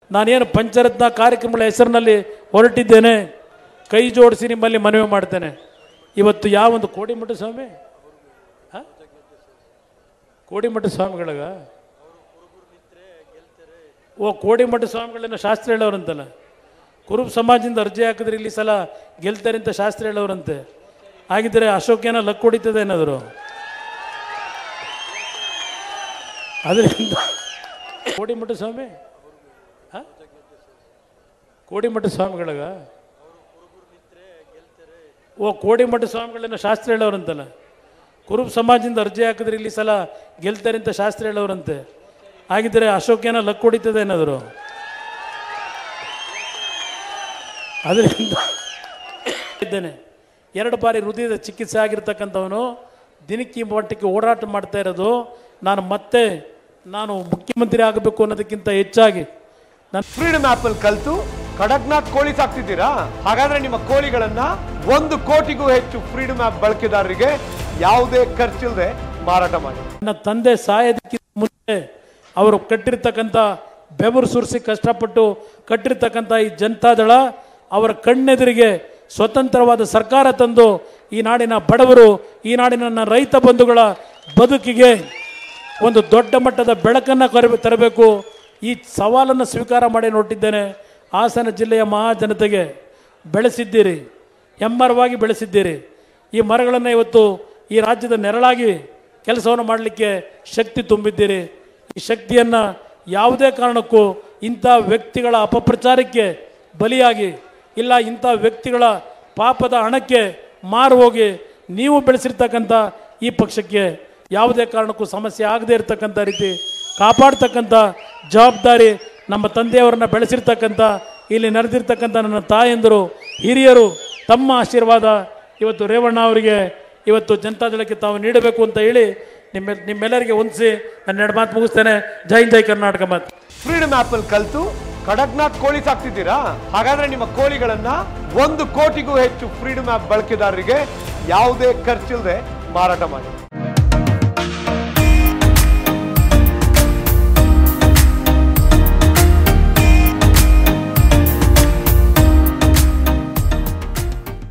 ನಾನೇನು ಪಂಚರತ್ನ ಕಾರ್ಯಕ್ರಮಗಳ ಹೆಸರಿನಲ್ಲಿ ಹೊರಟಿದ್ದೇನೆ ಕೈ ಜೋಡಿಸಿ ನಿಮ್ಮಲ್ಲಿ ಮನವಿ ಮಾಡ್ತೇನೆ ಇವತ್ತು ಯಾವೊಂದು ಕೋಡಿಮಠ ಸ್ವಾಮಿ ಆ? ಕೋಡಿಮಠ ಸ್ವಾಮಿಗಳಗ ಓ ಕೋಡಿಮಠ ಸ್ವಾಮಿಗಳನ್ನ ಶಾಸ್ತ್ರ ಹೇಳೋರಂತಲ್ಲ ಕುರುಬ ಸಮಾಜದಿಂದ ಅರ್ಜಿ ಹಾಕಿದ್ರೆ ಇಲ್ಲಿ ಸಲ ಗೆಲ್ತಾರೆ ಅಂತ ಶಾಸ್ತ್ರ ಹೇಳೋರಂತೆ ಹಾಗಿದ್ರೆ ಅಶೋಕೇನ ಲಕ್ ಹೊಡಿತದೆ ಏನಾದ್ರು ಅದರಿಂದ ಕೋಡಿಮಠ ಸ್ವಾಮಿ ಆ? ಕೋಡಿಮಠ ಸ್ವಾಮಿಗಳಗ ಓ ಕೋಡಿಮಠ ಸ್ವಾಮಿಗಳನ್ನ ಶಾಸ್ತ್ರ ಹೇಳೋರಂತಲ್ಲ ಕುರುಬ ಸಮಾಜದಿಂದ ಅರ್ಜಿ ಹಾಕಿದ್ರೆ ಇಲ್ಲಿ ಸಲ ಗೆಲ್ತಾರೆ ಅಂತ ಶಾಸ್ತ್ರ ಹೇಳೋರಂತೆ ಹಾಗಿದ್ರೆ ಅಶೋಕೇನ ಲಕ್ ಹೊಡಿತದೆ ಏನಾದ್ರು ಅದರಿಂದ ಇದ್ದೇನೆ ಎರಡು ಬಾರಿ ಹೃದಯದ ಚಿಕಿತ್ಸೆ ಆಗಿರ್ತಕ್ಕಂಥವನು ದಿನಕ್ಕೆ ಈ ಮಟ್ಟಕ್ಕೆ ಓಡಾಟ ಮಾಡ್ತಾ ಇರೋದು ನಾನು ಮತ್ತೆ ನಾನು ಮುಖ್ಯಮಂತ್ರಿ ಆಗಬೇಕು ಅನ್ನೋದಕ್ಕಿಂತ ಹೆಚ್ಚಾಗಿ ನಾನು ಫ್ರೀಡಮ್ ಆಪ್ ಅಲ್ಲಿ ಕಲ್ತು ಕಡಕ್ನಾಥ್ ಕೋಳಿ ಸಾಕ್ತಿದ್ದೀರಾ ಹಾಗಾದ್ರೆ ನಿಮ್ಮ ಕೋಳಿಗಳನ್ನ ಒಂದು ಕೋಟಿಗೂ ಹೆಚ್ಚು ಫ್ರೀಡಮ್ ಆಪ್ ಬಳಕೆದಾರರಿಗೆ ಯಾವುದೇ ಖರ್ಚಿಲ್ಲದೆ ಮಾರಾಟ ಮಾಡಿ ನನ್ನ ತಂದೆ ಸಾಯೋದಕ್ಕಿಂತ ಮುಂಚೆ ಅವರು ಕಟ್ಟಿರ್ತಕ್ಕಂಥ ಬೆವರು ಸುರಿಸಿ ಕಷ್ಟಪಟ್ಟು ಕಟ್ಟಿರ್ತಕ್ಕಂಥ ಈ ಜನತಾದಳ ಅವರ ಕಣ್ಣೆದುರಿಗೆ ಸ್ವತಂತ್ರವಾದ ಸರ್ಕಾರ ತಂದು ಈ ನಾಡಿನ ಬಡವರು ಈ ನಾಡಿನ ನನ್ನ ರೈತ ಬಂಧುಗಳ ಬದುಕಿಗೆ ಒಂದು ದೊಡ್ಡ ಮಟ್ಟದ ಬೆಳಕನ್ನು ಕರ ತರಬೇಕು ಈ ಸವಾಲನ್ನು ಸ್ವೀಕಾರ ಮಾಡಿ ನೋಟಿದ್ದೇನೆ ಹಾಸನ ಜಿಲ್ಲೆಯ ಮಹಾಜನತೆಗೆ ಬೆಳೆಸಿದ್ದೀರಿ ಹೆಮ್ಮರವಾಗಿ ಬೆಳೆಸಿದ್ದೀರಿ ಈ ಮರಗಳನ್ನು ಇವತ್ತು ಈ ರಾಜ್ಯದ ನೆರಳಾಗಿ ಕೆಲಸವನ್ನು ಮಾಡಲಿಕ್ಕೆ ಶಕ್ತಿ ತುಂಬಿದ್ದೀರಿ ಈ ಶಕ್ತಿಯನ್ನು ಯಾವುದೇ ಕಾರಣಕ್ಕೂ ಇಂಥ ವ್ಯಕ್ತಿಗಳ ಅಪಪ್ರಚಾರಕ್ಕೆ ಬಲಿಯಾಗಿ ಇಲ್ಲ ಇಂಥ ವ್ಯಕ್ತಿಗಳ ಪಾಪದ ಹಣಕ್ಕೆ ಮಾರು ಹೋಗಿ ನೀವು ಬೆಳೆಸಿರ್ತಕ್ಕಂಥ ಈ ಪಕ್ಷಕ್ಕೆ ಯಾವುದೇ ಕಾರಣಕ್ಕೂ ಸಮಸ್ಯೆ ಆಗದೇ ಇರತಕ್ಕಂಥ ರೀತಿ ಕಾಪಾಡ್ತಕ್ಕಂಥ ಜವಾಬ್ದಾರಿ ನಮ್ಮ ತಂದೆಯವರನ್ನ ಬೆಳೆಸಿರ್ತಕ್ಕಂಥ ಇಲ್ಲಿ ನಡೆದಿರ್ತಕ್ಕಂಥ ನನ್ನ ತಾಯಂದರು ಹಿರಿಯರು ತಮ್ಮ ಆಶೀರ್ವಾದ ಇವತ್ತು ರೇವಣ್ಣ ಅವರಿಗೆ ಇವತ್ತು ಜನತಾದಳಕ್ಕೆ ತಾವು ನೀಡಬೇಕು ಅಂತ ಹೇಳಿ ನಿಮ್ಮ ನಿಮ್ಮೆಲ್ಲರಿಗೆ ಹೊಂದಿಸಿ ನನ್ನ ಎರಡು ಮಾತು ಮುಗಿಸ್ತೇನೆ ಜೈ ಜೈ ಕರ್ನಾಟಕ ಮಾತು ಫ್ರೀಡಮ್ ಆಪ್ ಅಲ್ಲಿ ಕಲ್ತು ಕಡಕ್ನಾಥ್ ಕೋಳಿ ಸಾಕ್ತಿದ್ದೀರಾ ಹಾಗಾದ್ರೆ ನಿಮ್ಮ ಕೋಳಿಗಳನ್ನ ಒಂದು ಕೋಟಿಗೂ ಹೆಚ್ಚು ಫ್ರೀಡಮ್ ಆಪ್ ಬಳಕೆದಾರರಿಗೆ ಯಾವುದೇ ಖರ್ಚಿಲ್ಲದೆ ಮಾರಾಟ ಮಾಡಿ